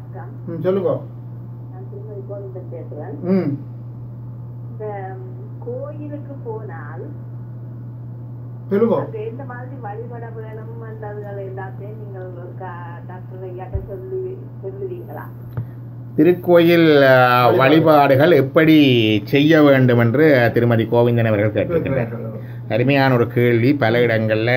வணக்கம் ம் சொல்லுங்க நான் திருமதி கோவிந்தன் பேசுறேன் ம் இந்த ம், கோயிலுக்கு போனால் சொல்லுங்க அங்க எந்த மாதிரி வழிபட வேணும் என்றதுகள் எல்லாத்தையும் நீங்கள் ஒரு கா- டாக்டர் ஐயாட்ட சொல்லி சொல்லுவீங்களா திருக்கோயில் அஹ், வழிபாடுகள் எப்படி செய்ய வேண்டும் என்று திருமதி கோவிந்தன் அவர்கள் கேட்டிருக்கிறார் அருமையான ஒரு கேள்வி பல இடங்களில்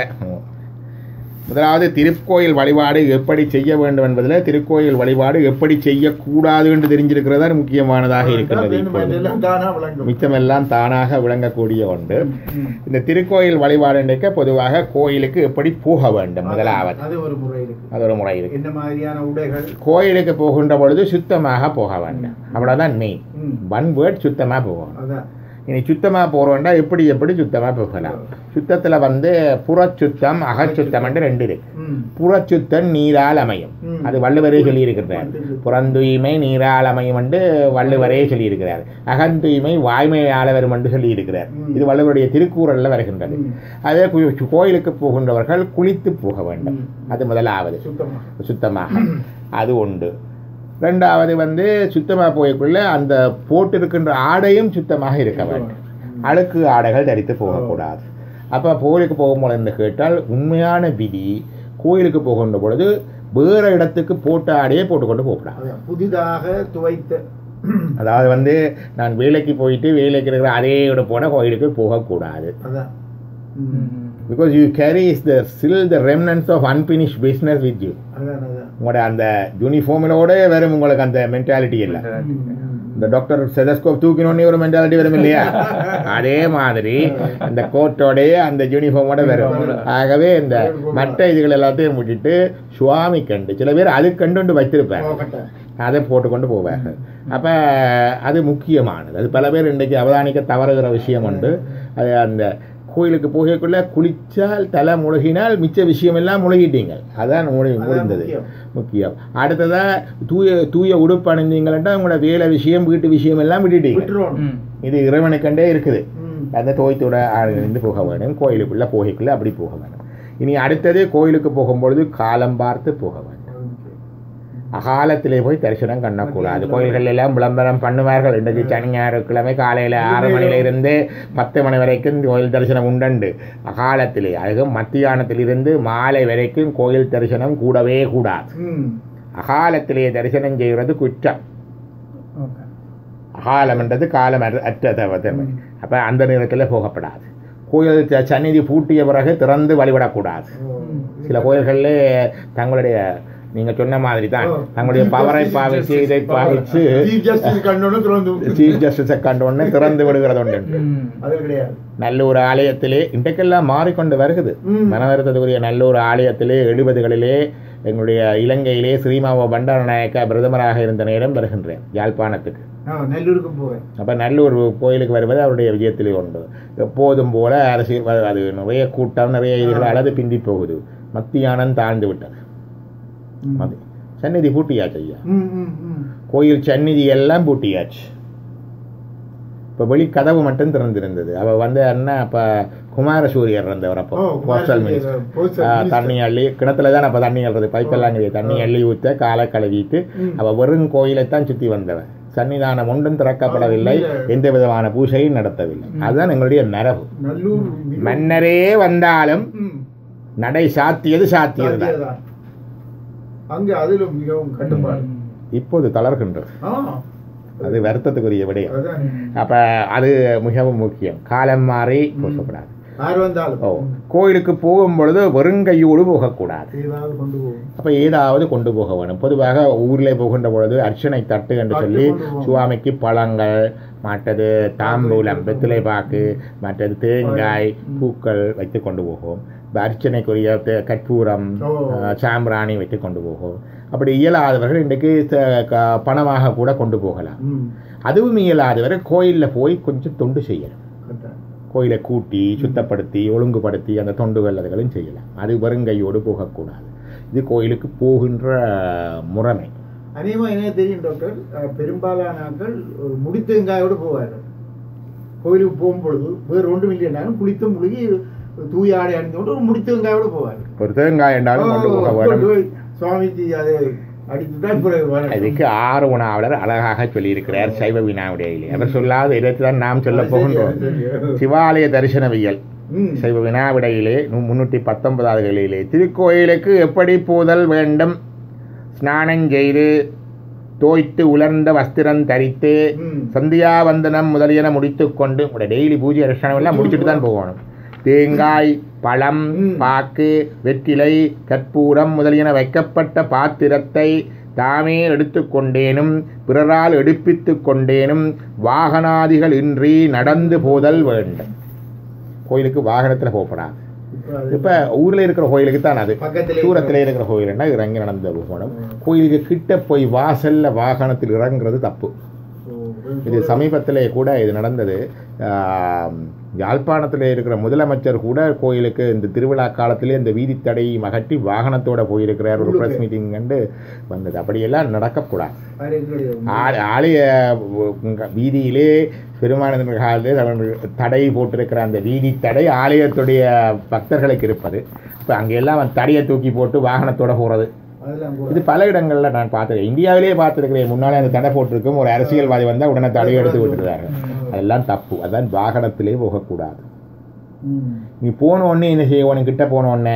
முதலாவது திருக்கோயில் வழிபாடு எப்படி செய்ய வேண்டும் என்பதில் திருக்கோயில் வழிபாடு எப்படி செய்யக்கூடாது என்று தெரிஞ்சிருக்கிறதா முக்கியமானதாக இருக்கின்றது இப்பொழுது எல்லாம் தானா விளங்கும் மிச்சமெல்லாம் தானாக விளங்கக்கூடிய ஒன்று ம். இந்த திருக்கோயில் வழிபாடு என்றைக்க பொதுவாக கோயிலுக்கு எப்படி போக வேண்டும் முதலாவது அது ஒரு முறை இருக்கு அது ஒரு முறை இருக்கு என்ன மாதிரியான உடைகள் கோயிலுக்கு போகின்ற பொழுது சுத்தமாக போக வேண்டும் அவ்வளவுதான் மெயின் ம். ஒன் வேர்ட் சுத்தமாக போகணும் அதான் இனி சுத்தமாக போகிறோம்னா எப்படி எப்படி சுத்தமாக போகலாம் சுத்தத்தில் வந்து புறச்சுத்தம் அகச்சுத்தம் என்று ரெண்டு இருக்கு ம். புறச்சுத்தம் நீரால் அமையும் ம். அது வள்ளுவரே சொல்லியிருக்கிறார் புறந்தூய்மை நீரால் அமையும் என்று வள்ளுவரே சொல்லியிருக்கிறார் அகந்தூய்மை வாய்மையால வரும் என்று சொல்லியிருக்கிறார் ம். இது வள்ளுவருடைய திருக்கூறல்ல வருகின்றது ம். அதே கு- கோயிலுக்கு போகின்றவர்கள் குளித்து போக வேண்டும் ம். அது முதலாவது சுத்தமா சுத்தமாக அது உண்டு ரெண்டாவது வந்து சுத்தமாக போய்க்குள்ள அந்த போட்டிருக்கின்ற ஆடையும் சுத்தமாக இருக்க வேண்டும் அழுக்கு ஆடைகள் தரித்து போகக்கூடாது அப்போ கோயிலுக்கு போகும்போது என்று கேட்டால் உண்மையான விதி கோயிலுக்கு போகின்ற பொழுது வேறு இடத்துக்கு போட்ட ஆடையே போட்டுக்கொண்டு போகக்கூடாது அதான் புதிதாக துவைத்த அதாவது வந்து நான் வேலைக்கு போயிட்டு வேலைக்கு இருக்கிற அதே இடம் போன கோயிலுக்கு போகக்கூடாது அதான் ம். Because you carry is the still the remnants of unfinished business with you அதான் அதான் உங்களோட அந்த யூனிஃபார்மிலோட வரும் உங்களுக்கு அந்த மென்டாலிட்டி இல்லை இந்த டாக்டர் செதஸ்கோப் தூக்கினோடனே ஒரு மென்டாலிட்டி வரும் இல்லையா அதே மாதிரி அந்த கோட்டோடய அந்த யூனிஃபார்மோட வரும் ஆகவே இந்த மற்ற இதுகள் எல்லாத்தையும் விட்டுட்டு சுவாமி கண்டு சில பேர் அது கண்டு வைத்திருப்பாங்க போகட்டும். அதை போட்டுக்கொண்டு போவாங்க அப்போ அது முக்கியமானது அது பல பேர் இன்றைக்கு அவதானிக்க தவறுகிற விஷயம் உண்டு அது அந்த கோயிலுக்கு போகக்குள்ள குளிச்சால் தலை முழுகினால் மிச்ச விஷயம் எல்லாம் முழுகிட்டீங்க அதான் முழு அதான் முடிந்தது முக்கியம். முக்கியம் அடுத்ததா தூய தூய உடுப்பு அணிந்தீங்கள்ட்டா உங்களோட வேலை விஷயம் வீட்டு விஷயம் எல்லாம் விட்டுட்டீங்க விட்டுருவோம் இது இறைவனுக்கண்டே இருக்குது ம். அந்த தோய்த்தோட இருந்து போக வேணும் கோயிலுக்குள்ள போகைக்குள்ள அப்படி போக வேணும் இனி அடுத்தது கோயிலுக்கு போகும்பொழுது காலம் பார்த்து போக வேண்டும் அகாலத்திலே போய் தரிசனம் பண்ணக்கூடாது கோயில்கள் எல்லாம் விளம்பரம் பண்ணுவார்கள் இன்றைக்கு சனி ஞாயிற்றுக்கிழமை காலையில் ஆறு மணியில இருந்து பத்து மணி வரைக்கும் கோயில் தரிசனம் உண்டுண்டு அகாலத்திலே அதுவும் மத்தியானத்திலிருந்து மாலை வரைக்கும் கோயில் தரிசனம் கூடவே கூடாது ம். அகாலத்திலே தரிசனம் செய்கிறது குற்றம் ஓகே. அகாலம்ன்றது காலம் அற்ற- அற்ற தன்மை அப்போ அந்த நேரத்தில் போகப்படாது கோயில் ச- சந்நிதி பூட்டிய பிறகு திறந்து வழிபடக்கூடாது ஓ. சில கோயில்களில் தங்களுடைய நீங்கள் சொன்ன மாதிரி தான் ஓ. தங்களுடைய பவரை பாவிச்சு இதை பாவிச்சு Chief Justice கண்டோன்னு திறந்து விட்டு. சீஃப் ஜஸ்டிஸை கண்டோன்னு திறந்து விடுகிறது உண்டு அது கிடையாது நல்லூர் ஆலயத்திலே இன்றைக்கெல்லாம் மாறிக்கொண்டு வருகிறது ம். மனவருத்தத்துக்குரிய நல்லூர் ஆலயத்திலே எழுபதுகளிலே எங்களுடைய இலங்கையிலே ஸ்ரீமாவோ பண்டாரநாயக்கா பிரதமராக இருந்த நேரம் வருகின்றேன் யாழ்ப்பாணத்துக்கு ஆ, நெல்லூருக்கு போவேன் அப்போ நல்லூர் கோயிலுக்கு வருவது அவருடைய விஜயத்திலே உண்டு எப்போதும் போல அரசியல் வ- அது நிறைய கூட்டம் நிறைய இதுகள் அளது பிந்தி போகுது மத்தியானம் தாழ்ந்து விட்டது ம். அது சந்நிதி பூட்டியாச்சு ஐயா ம், ம், ம். கோயில் சந்நிதி எல்லாம் பூட்டியாச்சு இப்போ வெளி கதவு மட்டும் திறந்திருந்தது அவ வந்து என்ன அப்போ குமாரசூரியர் இருந்தவர் அப்போ ஓ, போஸ்டல் குமாரசூரியர், மினிஸ்டர் postal ஆ, minister. தண்ணி அள்ளி கிணத்துல தான் அப்போ தண்ணி அள்ளுறது பைப்பெல்லாம் கிடையாது தண்ணி அள்ளி ஊற்ற காலை கழுவிட்டு ம். அவ வெறும் கோயிலைத்தான் சுற்றி வந்தவன் சன்னிதானம் ஒன்றும் திறக்கப்படவில்லை ஆ, இல்ல. எந்த விதமான பூஜையும் நடத்தவில்லை அதுதான் எங்களுடைய மரபு நல்லூர் மன்னரே வந்தாலும் ம். நடை சாத்தியது சாத்தியது தான் சாத்தியதான். அங்க அதிலும் மிகவும் கட்டுப்பாடு இப்போது தளர்கின்றது ஆ, அது வருத்தத்துக்குரிய விடயம் அதான். அப்போ அது மிகவும் முக்கியம் காலம் மாறி போகக்கூடாது யார் வந்தாலும் ஓ கோயிலுக்கு போகும் பொழுது வெறுங்கையோடு போகக்கூடாது ஏதாவது கொண்டு போவோம் அப்போ ஏதாவது கொண்டு போக வேணும் பொதுவாக ஊரில் போகின்ற பொழுது அர்ச்சனை தட்டு என்று தட்டு சொல்லி கொண்டு போவோம். சுவாமிக்கு பழங்கள் மற்றது தாம்பூலம் வெத்திலை பாக்கு மற்றது தேங்காய் பூக்கள் வைத்து கொண்டு போகும் இப்ப அர்ச்சனைக்குரிய தே- கற்பூரம் ஓ. அஹ், சாம்பிராணி வைத்து கொண்டு போகும் அப்படி இயலாதவர்கள் இன்றைக்கு த- க- பணமாக கூட கொண்டு போகலாம் ம். அதுவும் இயலாதவர் கோயிலில் போய் கொஞ்சம் தொண்டு செய்யணும் கரெக்டா. கோயிலை கூட்டி சுத்தப்படுத்தி ஒழுங்குபடுத்தி அந்த தொண்டுகள் அதுகளும் செய்யலாம் அது வருங்கையோடு போகக்கூடாது இது கோயிலுக்கு போகின்ற முறைமை அநேகமா என்ன தெரியும் டாக்டர் அஹ், பெரும்பாலான ஆட்கள் ஒரு முடித்தேங்காயோடு போவார்கள் கோயிலுக்கு போகும்பொழுது வேறு ஒன்றும் இல்லைனாலும் குளித்து முழுகி தூய ஆடை அணிந்து கொண்டு ஒரு முடித்தேங்காயோடு போவார்கள் ஒரு தேங்காய் என்றாலும் கொண்டு போக கொண்டு வேணும் போய் சுவாமிக்கு அதை அடித்துதான் பிறகு வணக்கம். அதுக்கு ஆறு உணாவலர் அழகாக சொல்லியிருக்கிறார் சைவ வினாவிடையிலே அவர் சொல்லாத இடத்துதான் நாம் சொல்ல போகின்றோம் சிவாலய தரிசனவியல் ம். சைவ வினாவிடையிலே நூ- முன்னூற்றி பத்தொன்பதாவது களிலே திருக்கோயிலுக்கு எப்படி போதல் வேண்டும் ஸ்நானம் செய்து தோய்த்து உலர்ந்த வஸ்திரம் தரித்து ம். சந்தியாவந்தனம் முதலியன முடித்துக்கொண்டு உங்களோட டெய்லி பூஜை அனுஷ்டானம் எல்லாம் முடிச்சுட்டு தான் போகணும் தேங்காய் பழம் ம். பாக்கு வெற்றிலை கற்பூரம் முதலியன வைக்கப்பட்ட பாத்திரத்தை தாமே எடுத்துக்கொண்டேனும் பிறரால் எடுப்பித்துக் கொண்டேனும் வாகனாதிகள் இன்றி நடந்து போதல் வேண்டும் கோயிலுக்கு வாகனத்தில் போகப்படாது இப்ப அது- இப்ப ஊர்ல இருக்கிற கோயிலுக்கு தான் அது பக்கத்திலே தூரத்துல இருக்கிற கோயில்னா இறங்கி நடந்து போகணும் கோயிலுக்கு கிட்ட போய் வாசல்ல வாகனத்தில் இறங்குறது தப்பு ஓ, இது சமீபத்திலே கூட இது நடந்தது ஆம், யாழ்ப்பாணத்தில் இருக்கிற முதலமைச்சர் கூட கோயிலுக்கு இந்த திருவிழா காலத்திலே இந்த வீதி தடையும் அகற்றி வாகனத்தோட போயிருக்கிறார் ஒரு ப்ரெஸ் மீட்டிங் கண்டு வந்தது அப்படியெல்லாம் நடக்கக்கூடாது அது எங்களுடைய ஆ- ஆலய உங்க வீதியிலே பெருமானந்தர் காலத்தில் அவர்கள் தடை போட்டிருக்கிற அந்த வீதி தடை ஆலயத்துடைய பக்தர்களுக்கு இருப்பது இப்போ அங்கெல்லாம் அவன் தடையை தூக்கி போட்டு வாகனத்தோட போகிறது அதெல்லாம் கூட இது பல இடங்கள்ல நான் பார்த்துருக்கேன் இந்தியாவிலேயே பார்த்துருக்கிறேன் முன்னாலே அந்த தடை போட்டிருக்கும் ஒரு அரசியல்வாதி வந்தால் உடனே தடையை எடுத்து விட்டுருக்காரு அதெல்லாம் தப்பு அதான் வாகனத்திலே போகக்கூடாது ம். நீ போன உடனே என்ன செய்யணும் கிட்ட போன உடனே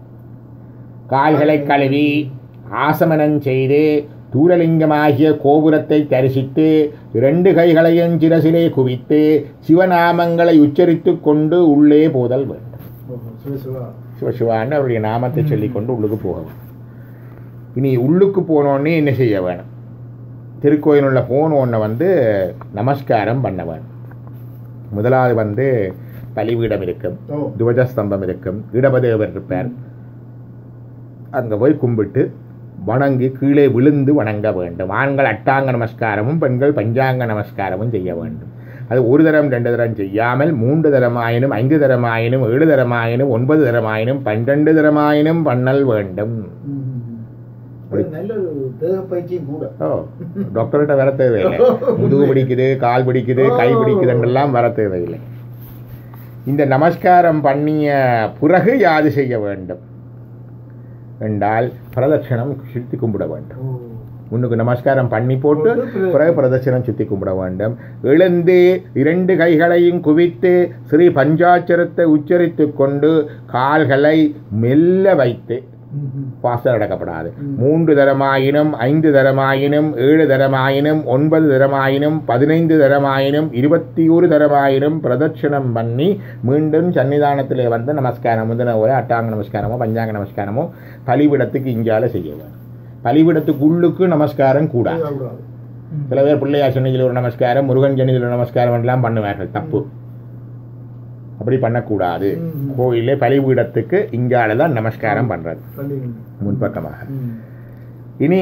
கால்களை கழுவி ஆசமனம் செய்து தூரலிங்கமாகிய கோபுரத்தை தரிசித்து இரண்டு கைகளையும் சிரசிலே குவித்து சிவநாமங்களை உச்சரித்துக் கொண்டு உள்ளே போதல் வேண்டும் ஓஹோ, சிவ சிவா. சிவசிவான்னு அவருடைய நாமத்தை சொல்லிக்கொண்டு உள்ளுக்கு போக வேண்டும் இனி உள்ளுக்கு போனோடனே என்ன செய்ய வேணும் திருக்கோயிலுள்ள போனோடனே வந்து நமஸ்காரம் பண்ண வேணும் முதலாவது வந்து பலிபீடம் இருக்கும் ஓ, துவஜஸ்தம்பம் இருக்கும் இடபதேவர் இருப்பார் அங்கே போய் கும்பிட்டு வணங்கி கீழே விழுந்து வணங்க வேண்டும் ஆண்கள் அட்டாங்க நமஸ்காரமும் பெண்கள் பஞ்சாங்க நமஸ்காரமும் செய்ய வேண்டும் அது ஒரு தரம் ரெண்டு தரம் செய்யாமல் மூன்று தரமாயினும் ஐந்து தரமாயினும் ஏழு தரமாயினும் ஒன்பது தரமாயினும் பன்னிரண்டு தரமாயினும் பண்ணல் வேண்டும் ம், ம், ம். அது நல்ல ஒரு தேக பயிற்சியும் கூட ஓ டாக்டர்கிட்ட வர தேவையில்லை முதுகு பிடிக்குது கால் பிடிக்குது கை பிடிக்குதுன்றெல்லாம் வர தேவையில்லை இந்த நமஸ்காரம் பண்ணிய பிறகு யாது செய்ய வேண்டும் என்றால் பிரதட்சணம் சுத்தி கும்பிட வேண்டும் ஓ, முன்னுக்கு நமஸ்காரம் பண்ணி போட்டு போட்டு பிறகு பிரதட்சணம் சுத்தி கும்பிட வேண்டும் எழுந்து இரண்டு கைகளையும் குவித்து ஸ்ரீ பஞ்சாட்சரத்தை உச்சரித்துக் கொண்டு கால்களை மெல்ல வைத்து ம், ம். பாசம் நடக்கப்படாது ம். மூன்று தரமாயினும் ஐந்து தரமாயினும் ஏழு தரமாயினும் ஒன்பது தரமாயினும் பதினைந்து தரமாயினும் இருபத்தி ஒரு தரமாயினும் பிரதட்சணம் பண்ணி மீண்டும் சன்னிதானத்திலே வந்து நமஸ்காரம் முந்தின ஒரு அட்டாங்க நமஸ்காரமோ பஞ்சாங்க நமஸ்காரமோ பலிபிடத்துக்கு இங்கால செய்ய வேண்டும் பலிபிடத்துக்கு உள்ளுக்கு நமஸ்காரம் கூடாது செய்யக்கூடாது. ம். சில பேர் பிள்ளையார் சன்னிதியில் ஒரு நமஸ்காரம் முருகன் சன்னிதியில் ஒரு நமஸ்காரம் எல்லாம் பண்ணுவார்கள் தப்பு அப்படி பண்ணக்கூடாது ம். கோயிலே பலிபீடத்துக்கு இங்கால தான் நமஸ்காரம் பண்றது சொல்லுங்க. முன்பக்கமாக ம். இனி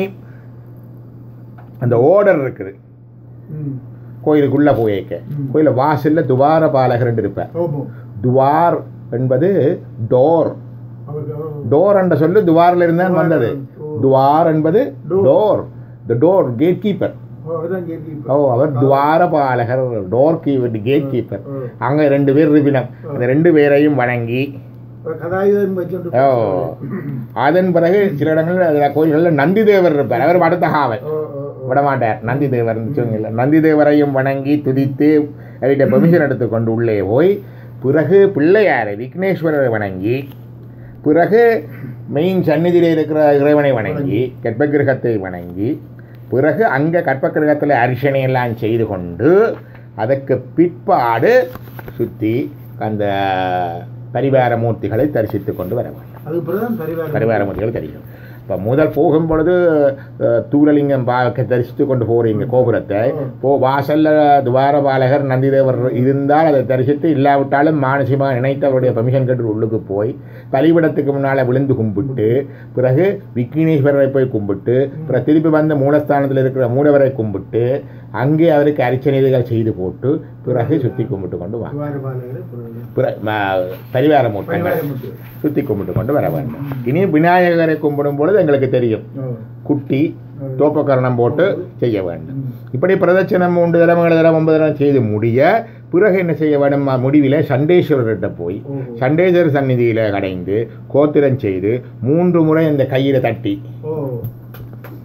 அந்த ஓர்டர் இருக்குது ம். கோயிலுக்குள்ள போயிருக்க ம். கோயில வாசல்ல துவார பாலகர் இருப்பார் ஓஹோ. துவார் என்பது டோர் அவருக்கு ஓ. டோர் என்ற சொல்லு துவாரில் இருந்தான் வந்தது ஓ. துவார் என்பது Door. Door the door gate keeper ஓ, அதான் கேட்கிறீங்க. ஓ அவர் துவார பாலகர் டோர் கீப்பர் கேட் கீப்பர் ஓ. அங்க ரெண்டு பேர் இருப்பினம் அந்த ரெண்டு பேரையும் வணங்கி இப்ப கதாயுதம் வச்சுட்டு ஓ அதன் பிறகு சில இடங்களில் அதில் கோயில்களில் நந்தி தேவர் இருப்பார் அவர் அடுத்த காவல் ஓ, ஓ, ஓ. விடமாட்டார் நந்தி தேவர் சொன்னீங்கல்ல நந்தி தேவரையும் வணங்கி துதித்து அவர்கிட்ட பெர்மிஷன் எடுத்துக்கொண்டு உள்ளே போய் பிறகு பிள்ளையாரை விக்னேஸ்வரரை வணங்கி பிறகு மெயின் சந்நிதியில் இருக்கிற இறைவனை வணங்கி கற்பகிரகத்தை வணங்கி பிறகு அங்கே கற்பகிரகத்தில் அரிசனை எல்லாம் செய்து கொண்டு அதற்கு பிற்பாடு சுற்றி அந்த பரிவார மூர்த்திகளை தரிசித்து கொண்டு வர வேண்டும் அது பிறகுதான் பரிவாரம். பரிவார மூர்த்திகள் தெரியும் இப்போ முதல் போகும் பொழுது அஹ், தூரலிங்கம் பார்க்க தரிசித்து கொண்டு போறீங்க கோபுரத்தை போ வாசல்ல துவாரபாலகர் நந்திதேவர் இருந்தால் அதை தரிசித்து இல்லாவிட்டாலும் மானசியமாக நினைத்து அவருடைய பெர்மிஷன் கேட்டு உள்ளுக்கு போய் பலிபிடத்துக்கு முன்னால் விழுந்து கும்பிட்டு பிறகு விக்னேஸ்வரரை போய் கும்பிட்டு பிறகு திருப்பி வந்த மூலஸ்தானத்தில் இருக்கிற மூலவரை கும்பிட்டு அங்கே அவருக்கு அரிச்சனைகள் செய்து போட்டு பிறகு சுற்றி கும்பிட்டு கொண்டு வாங்க துவாரபாலகர் பிறகு. பிற ம- பரிவார மூர்த்தங்கள் பரிவாரமூர்த்தி. சுத்தி கும்பிட்டு கொண்டு வர வேண்டும் இனி விநாயகரை கும்பிடும் பொழுது எங்களுக்கு தெரியும் ஓ. குட்டி தோப்பக்கரணம் போட்டு செய்ய வேண்டும் ம். இப்படி பிரதட்சணம் மூன்று தரம் ஏழு தரம் ஒன்பது தரம் செய்து முடிய பிறகு என்ன செய்ய வேண்டும் ம- முடிவில சண்டேஸ்வரர்கிட்ட போய் ஓஹோ. சண்டேஸ்வரர் சந்நிதியில கடைந்து கோத்திரம் செய்து மூன்று முறை இந்த கையில தட்டி ஓ.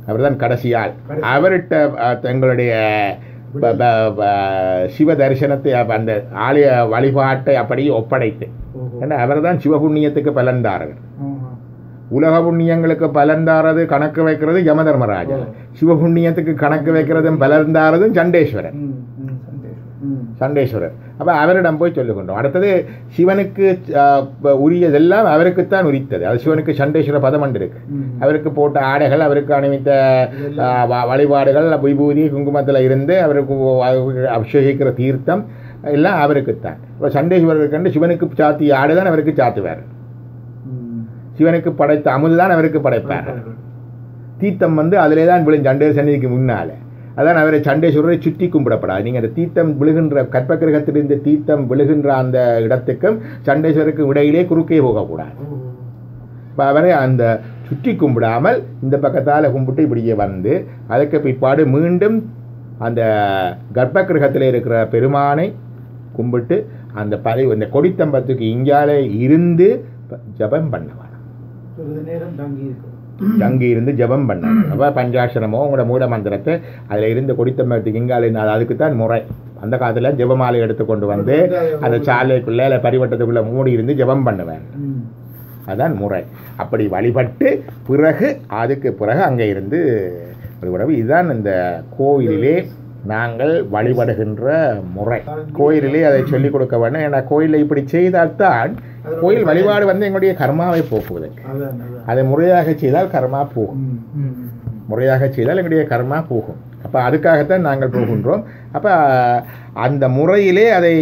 அவர்தான் கடைசியால் கடைசி. அவர்கிட்ட அஹ், தங்களுடைய ப- ப- ப- சிவ தரிசனத்தை அப்ப அந்த ஆலய வழிபாட்டை அப்படியே ஒப்படைத்து ஓஹோ. ஏன்னா அவர்தான் சிவபுண்ணியத்துக்கு பலன்தாரவர் ஆஹா. உலக புண்ணியங்களுக்கு பலன்தாரது கணக்கு வைக்கிறது யமதர்மராஜா ஓ. சிவபுண்ணியத்துக்கு கணக்கு வைக்கிறதும் பலன்தாரதும் சண்டேஸ்வரன் ம், ம், சந்தேஷம். ம். சண்டேஸ்வரர் அப்போ அவரிடம் போய் சொல்லுகின்றோம் அடுத்தது சிவனுக்கு அஹ், ப- உரியதெல்லாம் அவருக்குத்தான் உரித்தது அது சிவனுக்கு சண்டேஸ்வர பதம் ஒன்று இருக்கு ம். அவருக்கு போட்ட ஆடைகள் அவருக்கு அணிவித்த அஹ், வ- வழிபாடுகள் விபூதி குங்குமத்தில் இருந்து அவருக்கு வ- அபிஷேகிக்கிற தீர்த்தம் எல்லாம் அவருக்குத்தான் இப்போ சண்டேஸ்வரர் கண்டு சிவனுக்கு சாத்திய ஆடை தான் அவருக்கு சாத்துவார் ம். சிவனுக்கு படைத்த அமுது தான் அவருக்கு படைப்பார் தீர்த்தம் வந்து அதிலே தான் விழும் சண்டேஸ்வரர் சந்நிதிக்கு முன்னால அதான் அவரை சண்டேஸ்வரரை சுற்றி கும்பிடப்படாது நீங்கள் அந்த தீர்த்தம் விழுகின்ற கற்பகிரகத்திலிருந்து தீர்த்தம் விழுகின்ற அந்த இடத்துக்கும் சண்டேஸ்வரருக்கும் இடையிலே குறுக்கே போகக்கூடாது ஓஹோ. இப்போ அவரை அந்த சுற்றி கும்பிடாமல் இந்த பக்கத்தால் கும்பிட்டு இப்படியே வந்து அதுக்கு பிற்பாடு மீண்டும் அந்த கர்ப்பகிரகத்தில் இருக்கிற பெருமானை கும்பிட்டு அந்த பறி அந்த கொடித்தம்பத்துக்கு இங்காலே இருந்து ஜபம் பண்ணவான் சிறிது நேரம் தங்கி இருக்கும் அங்கே இருந்து ஜெபம் பண்ணாங்க அப்போ பஞ்சாட்சரமோ உங்களோட மூட மந்திரத்தை அதில் இருந்து கொடித்தம்பத்துக்கு இங்காலே அது அதுக்கு தான் முறை அந்த காலத்தில் ஜெபமாலை எடுத்து கொண்டு வந்து அந்த சாலைக்குள்ளே இல்லை பரிவட்டத்துக்குள்ளே மூடி இருந்து ஜெபம் பண்ணுவேன் ம். அதான் முறை அப்படி வழிபட்டு பிறகு அதுக்கு பிறகு அங்கே இருந்து வழிபடவும் இதுதான் இந்த கோயிலிலே நாங்கள் வழிபடுகின்ற முறை கோயிலிலே அதை சொல்லிக் கொடுக்க வேண்டும் ஏன்னா கோயிலில் இப்படி செய்தால்தான் கோயில் வழிபாடு வந்து எங்களுடைய கர்மாவை போக்குவதற்கு அதான் அதான் அதை முறையாக செய்தால் கர்மா போகும் ம், ம், ம். முறையாக செய்தால் எங்களுடைய கர்மா போகும் அப்போ அதுக்காகத்தான் நாங்கள் போகின்றோம் அப்போ அந்த முறையிலே அதை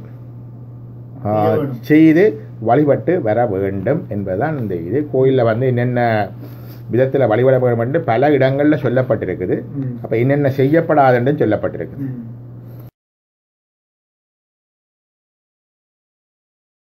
ஆ, செய்ய வேணும். செய்து வழிபட்டு வர வேண்டும் என்பதுதான் இந்த இது கோயிலில் வந்து என்னென்ன விதத்தில் வழிபட வேண்டும் என்று பல இடங்களில் சொல்லப்பட்டிருக்குது ம். அப்போ என்னென்ன செய்யப்படாதுன்னு சொல்லப்பட்டிருக்குது ம்.